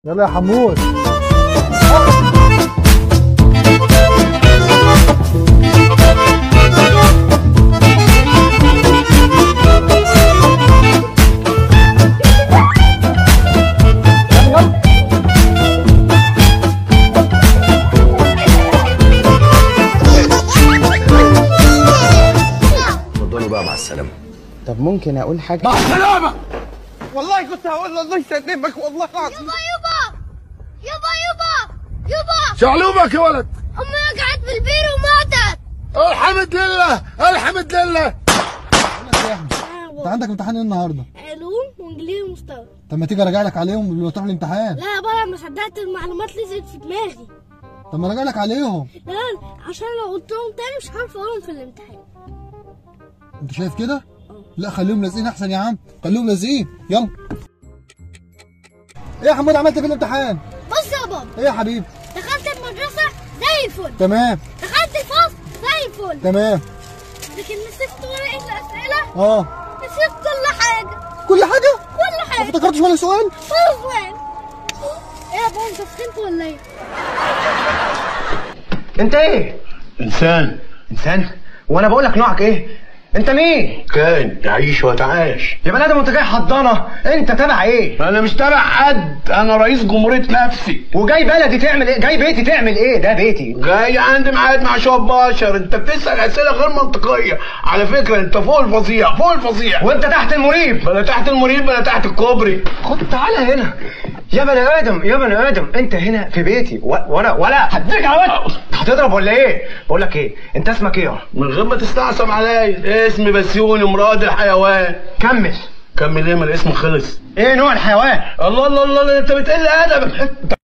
يلا يا حمود اتفضلوا بقى مع السلامه طب ممكن اقول حاجه والله كنت هقول له الله يسلمك والله العظيم يابا يابا يابا يابا يابا شعلوبك يا ولد امي وقعت بالبير وماتت الحمد لله الحمد لله انت عندك امتحان ايه النهارده علوم وانجليزي ومستوى طب ما تيجي اراجع لك عليهم قبل ما تروح الامتحان لا يا بابا ما صدقت المعلومات لزقت في دماغي طب ما اراجع لك عليهم لا عشان لو قلتهم تاني مش هعرف اقولهم في الامتحان انت شايف كده لا خليهم لازقين احسن يا عم خليهم لازقين يلا ايه يا حمود عملت إيه في الامتحان بص يا بابا ايه يا حبيبي دخلت المدرسة زي الفل تمام دخلت الفصل زي الفل تمام لكن نسيت ورقة الأسئلة اه نسيت كل حاجة كل حاجه كل ما حاجة افتكرتش ولا سؤال فرق ايه يا بابا انت سخنت ولا ايه؟ انت ايه انسان انسان وانا بقول لك نوعك ايه انت مين كان يعيش ويتعايش يا بني ادم انت جاي حضانه انت تبع ايه انا مش تبع حد انا رئيس جمهوريه نفسي وجاي بلدي تعمل ايه جاي بيتي تعمل ايه ده بيتي جاي عندي ميعاد مع شويه بشر انت بتسال اسئله غير منطقيه على فكره انت فوق الفظيع فوق الفظيع وانت تحت المريب بلا تحت المريب بلا تحت الكوبري خد تعالى هنا يا بني ادم يا بني ادم انت هنا في بيتي و... وانا ولا هديك على وجهك هتضرب ولا ايه بقول لك ايه انت اسمك ايه من غير ما تستعصم عليا اسمي بسيوني مراد الحيوان كمل كمل ايه ما الاسم خلص ايه نوع الحيوان الله الله الله انت بتقل ادبك